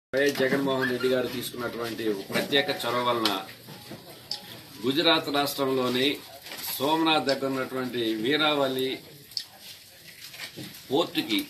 YS Jaganmohan Reddy గారు తీసుకున్నటువంటి ఒక ప్రత్యేక చొరవ వలన గుజరాత్ రాష్ట్రంలోని సోమనాథ్ దగ్గర ఉన్నటువంటి వీరావళి పోర్టుకి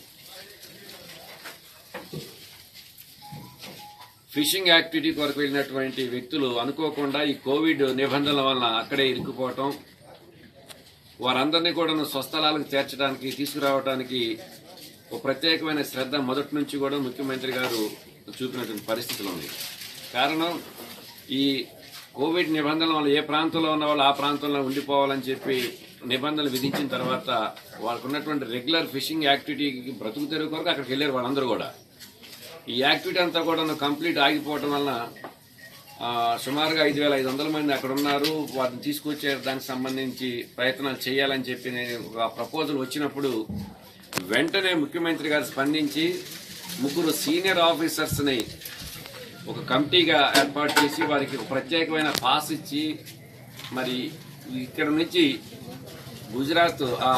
ఫిషింగ్ యాక్టివిటీ కొరకు వెళ్ళినటువంటి వ్యక్తులు అనుకోకుండా ఈ కోవిడ్ నిబంధనల వలన అక్కడే ఇరుక్కుపోవటం వారందరినీ కూడా స్వస్థలాలకు చేర్చడానికి తీసుకురావడానికి ఒక ప్రత్యేకమైన శ్రద్ధ మొదటి నుంచి కూడా ముఖ్యమంత్రి గారు చూపినటువంటి పరిస్థితులు ఉంది కారణం ఈ కోవిడ్ నిబంధనల వల్ల ఏ ప్రాంతంలో ఉన్న వాళ్ళు ఆ ప్రాంతంలో ఉండిపోవాలని చెప్పి నిబంధనలు విధించిన తర్వాత వాళ్ళకు ఉన్నటువంటి రెగ్యులర్ ఫిషింగ్ యాక్టివిటీకి బ్రతుకు తెరుగు కొరకు అక్కడికి వెళ్ళారు వాళ్ళందరూ కూడా ఈ యాక్టివిటీ అంతా కూడా కంప్లీట్ ఆగిపోవడం వలన ఆ, సుమారుగా ఐదు వేల ఐదు వందల మంది అక్కడ ఉన్నారు వాటిని తీసుకొచ్చే దానికి సంబంధించి ప్రయత్నాలు చేయాలని చెప్పి నేను ఒక ప్రపోజల్ వచ్చినప్పుడు వెంటనే ముఖ్యమంత్రి గారు స్పందించి ముగ్గురు సీనియర్ ఆఫీసర్స్ని ఒక కమిటీగా ఏర్పాటు చేసి వారికి ఒక ప్రత్యేకమైన పాస్ ఇచ్చి మరి ఇక్కడ నుంచి గుజరాత్ ఆ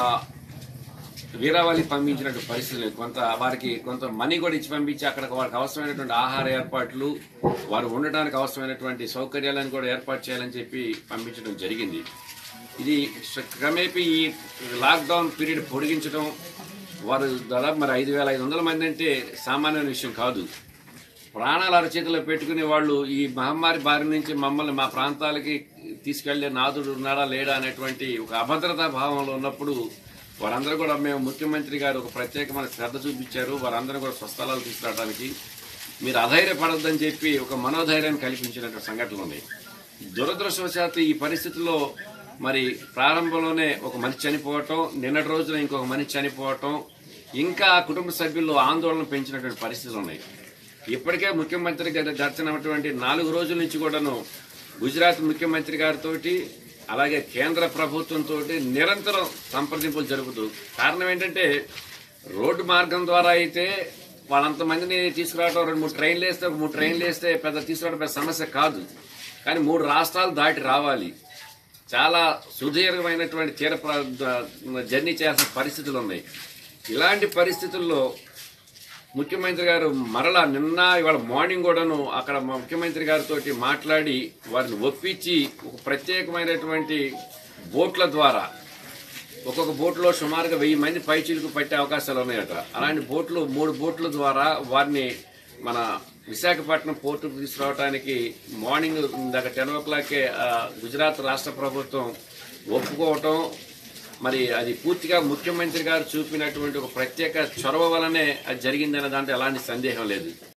వీరావళి పంపించినట్టు పరిస్థితులు కొంత వారికి కొంత మనీ కూడా ఇచ్చి పంపించి అక్కడ వారికి అవసరమైనటువంటి ఆహార ఏర్పాట్లు వారు ఉండడానికి అవసరమైనటువంటి సౌకర్యాలను కూడా ఏర్పాటు చేయాలని చెప్పి పంపించడం జరిగింది ఇది క్రమేపీ ఈ లాక్డౌన్ పీరియడ్ పొడిగించడం వారు దాదాపు మరి ఐదు వేల ఐదు వందల మంది అంటే సామాన్యమైన విషయం కాదు ప్రాణాలు అరచేతిలో పెట్టుకునే వాళ్ళు ఈ మహమ్మారి బారి నుంచి మమ్మల్ని మా ప్రాంతాలకి తీసుకెళ్లే నాదుడు ఉన్నాడా లేడా అనేటువంటి ఒక అభద్రతా భావంలో ఉన్నప్పుడు వారందరూ కూడా మేము ముఖ్యమంత్రి గారు ఒక ప్రత్యేకమైన శ్రద్ధ చూపించారు వారందరూ కూడా స్వస్థలాలు తీసుకురావడానికి మీరు అధైర్యపడొద్దని చెప్పి ఒక మనోధైర్యాన్ని కల్పించినటువంటి సంఘటనలు ఉన్నాయి దురదృష్టవశాత్తు ఈ పరిస్థితుల్లో మరి ప్రారంభంలోనే ఒక మనిషి చనిపోవటం నిన్నటి రోజున ఇంకొక మనిషి చనిపోవటం ఇంకా ఆ కుటుంబ సభ్యుల్లో ఆందోళన పెంచినటువంటి పరిస్థితులు ఉన్నాయి ఇప్పటికే ముఖ్యమంత్రి గారు గడిచినటువంటి నాలుగు రోజుల నుంచి కూడాను గుజరాత్ ముఖ్యమంత్రి గారితో అలాగే కేంద్ర ప్రభుత్వంతో నిరంతరం సంప్రదింపులు జరుపుతూ కారణం ఏంటంటే రోడ్డు మార్గం ద్వారా అయితే వాళ్ళంతమందిని తీసుకురావడం రెండు మూడు ట్రైన్లు వేస్తే ఒక మూడు ట్రైన్లు వేస్తే పెద్ద తీసుకురావడం పెద్ద సమస్య కాదు కానీ మూడు రాష్ట్రాలు దాటి రావాలి చాలా సుదీర్ఘమైనటువంటి తీర ప్రా- జర్నీ చేయాల్సిన పరిస్థితులు ఉన్నాయి ఇలాంటి పరిస్థితుల్లో ముఖ్యమంత్రి గారు మరలా నిన్న ఇవాళ మార్నింగ్ కూడాను అక్కడ మా ముఖ్యమంత్రి గారితో మాట్లాడి వారిని ఒప్పించి ఒక ప్రత్యేకమైనటువంటి బోట్ల ద్వారా ఒక్కొక్క బోట్లో సుమారుగా వెయ్యి మంది పైచీలకు పట్టే అవకాశాలు ఉన్నాయట అలాంటి బోట్లు మూడు బోట్ల ద్వారా వారిని మన విశాఖపట్నం పోర్టుకు తీసుకురావడానికి మార్నింగ్ ఇందాక టెన్ ఓ క్లాకే ఆ, గుజరాత్ రాష్ట్ర ప్రభుత్వం ఒప్పుకోవటం మరి అది పూర్తిగా ముఖ్యమంత్రి గారు చూపినటువంటి ఒక ప్రత్యేక చొరవ వలనే అది జరిగిందనే దాంట్లో ఎలాంటి సందేహం లేదు